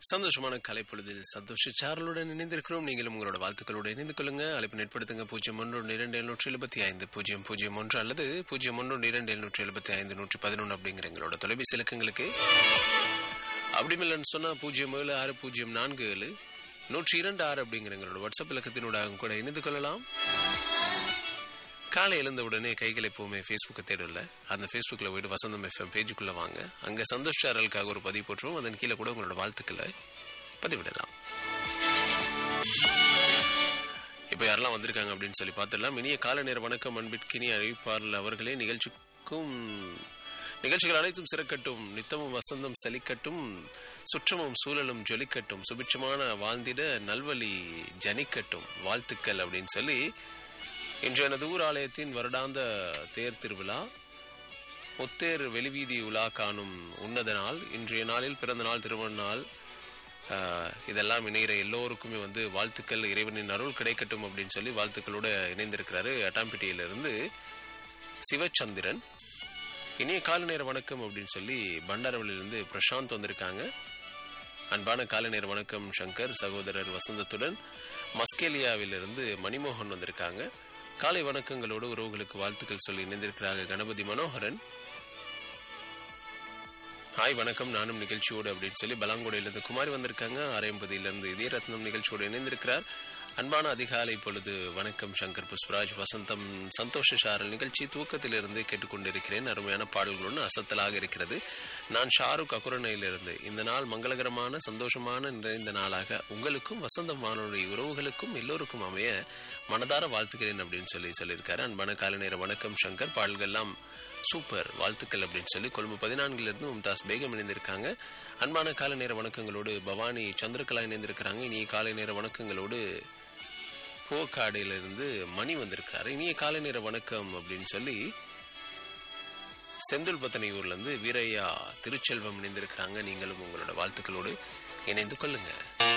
சந்தோஷமான கலைப்பொழுதில் சந்தோஷ சாரலுடன் இணைந்திருக்கிறோம் நீங்களும் உங்களோட வாழ்த்துக்களோடு இணைந்து கொள்ளுங்க அழைப்பு ஏற்படுத்துங்க பூஜ்ஜியம் ஒன்று இரண்டு எழுநூற்றி எழுபத்தி ஐந்து பூஜ்ஜியம் பூஜ்ஜியம் ஒன்று அல்லது பூஜ்ஜியம் ஒன்று இரண்டு எழுநூற்றி எழுபத்தி ஐந்து நூற்றி பதினொன்று அப்படிங்கிற எங்களோட தொலைபேசி இலக்கங்களுக்கு அப்படி இல்லைன்னு சொன்னால் பூஜ்ஜியம் ஏழு ஆறு பூஜ்ஜியம் நான்கு ஏழு நூற்றி இரண்டு ஆறு அப்படிங்கிற எங்களோட வாட்ஸ்அப் இலக்கத்தினூடாக கூட இணைந்து கொள்ளலாம் காலை எழுந்த உடனே கைகளை எப்பவுமே ஃபேஸ்புக்கை தேடல அந்த ஃபேஸ்புக்கில் போயிட்டு வசந்தம் எஃப்எம் பேஜுக்குள்ளே வாங்க அங்கே சந்தோஷ் சாரலுக்காக ஒரு பதிவு போட்டுருவோம் அதன் கீழே கூட உங்களோட வாழ்த்துக்களை பதிவிடலாம் இப்போ யாரெல்லாம் வந்திருக்காங்க அப்படின்னு சொல்லி பார்த்துடலாம் இனிய காலை நேர வணக்கம் அன்பிற்கினி அறிவிப்பாளர் அவர்களே நிகழ்ச்சிக்கும் நிகழ்ச்சிகள் அனைத்தும் சிறக்கட்டும் நித்தமும் வசந்தம் சலிக்கட்டும் சுற்றமும் சூழலும் ஜொலிக்கட்டும் சுபிட்சமான வாழ்ந்திட நல்வழி ஜனிக்கட்டும் வாழ்த்துக்கள் அப்படின்னு சொல்லி இன்று எனது ஊர் ஆலயத்தின் வருடாந்த தேர் திருவிழா முத்தேர் வெளிவீதி உலா காணும் உன்னத நாள் இன்றைய நாளில் பிறந்த நாள் திருமண நாள் ஆஹ், இதெல்லாம் இணைகிற எல்லோருக்குமே வந்து வாழ்த்துக்கள் இறைவனின் அருள் கிடைக்கட்டும் அப்படின்னு சொல்லி வாழ்த்துக்களோட இணைந்திருக்கிறாரு அட்டாம்பிட்டியிலிருந்து சிவச்சந்திரன் இனிய காலை நேர வணக்கம் அப்படின்னு சொல்லி பண்டாரவளிலிருந்து பிரசாந்த் வந்திருக்காங்க அன்பான காலை நேர வணக்கம் சங்கர் சகோதரர் வசந்தத்துடன் மஸ்கேலியாவிலிருந்து மணிமோகன் வந்திருக்காங்க காலை வணக்கங்களோடு உறவுகளுக்கு வாழ்த்துக்கள் சொல்லி இணைந்திருக்கிறாங்க கணபதி மனோகரன் ஹாய் வணக்கம் நானும் நிகழ்ச்சியோடு அப்படின்னு சொல்லி பலாங்குடையிலிருந்து குமாரி வந்திருக்காங்க அரையம்பதியிலிருந்து இதயரத்னம் நிகழ்ச்சியோடு இணைந்திருக்கிறார் அன்பான அதிகாலை பொழுது வணக்கம் சங்கர் புஷ்பராஜ் வசந்தம் சந்தோஷ ஷாரல் நிகழ்ச்சி தூக்கத்திலிருந்து கேட்டுக்கொண்டிருக்கிறேன் அருமையான பாடல்களுடன் அசத்தலாக இருக்கிறது நான் ஷாருக் அகுரணையிலிருந்து இந்த நாள் மங்களகரமான சந்தோஷமான நிறைந்த நாளாக உங்களுக்கும் வசந்தம் வானொலி உறவுகளுக்கும் எல்லோருக்கும் அமைய மனதார வாழ்த்துக்கிறேன் அப்படின்னு சொல்லி சொல்லியிருக்காரு அன்பான காலை நேர வணக்கம் சங்கர் பாடல்கள்லாம் சூப்பர் வாழ்த்துக்கள் அப்படின்னு சொல்லி கொழும்பு பதினான்குல இருந்து மும்தாஸ் பேகம் இணைந்திருக்காங்க அன்பான காலை நேர வணக்கங்களோடு பவானி சந்திரகலா இணைந்திருக்கிறாங்க இனிய காலை நேர வணக்கங்களோடு பூக்காடையிலிருந்து மணி வந்திருக்கிறாரு இனிய காலை நேர வணக்கம் அப்படின்னு சொல்லி செந்தில் பத்தனையூர்ல இருந்து வீரையா திருச்செல்வம் இணைந்திருக்கிறாங்க நீங்களும் உங்களோட வாழ்த்துக்களோடு இணைந்து கொள்ளுங்க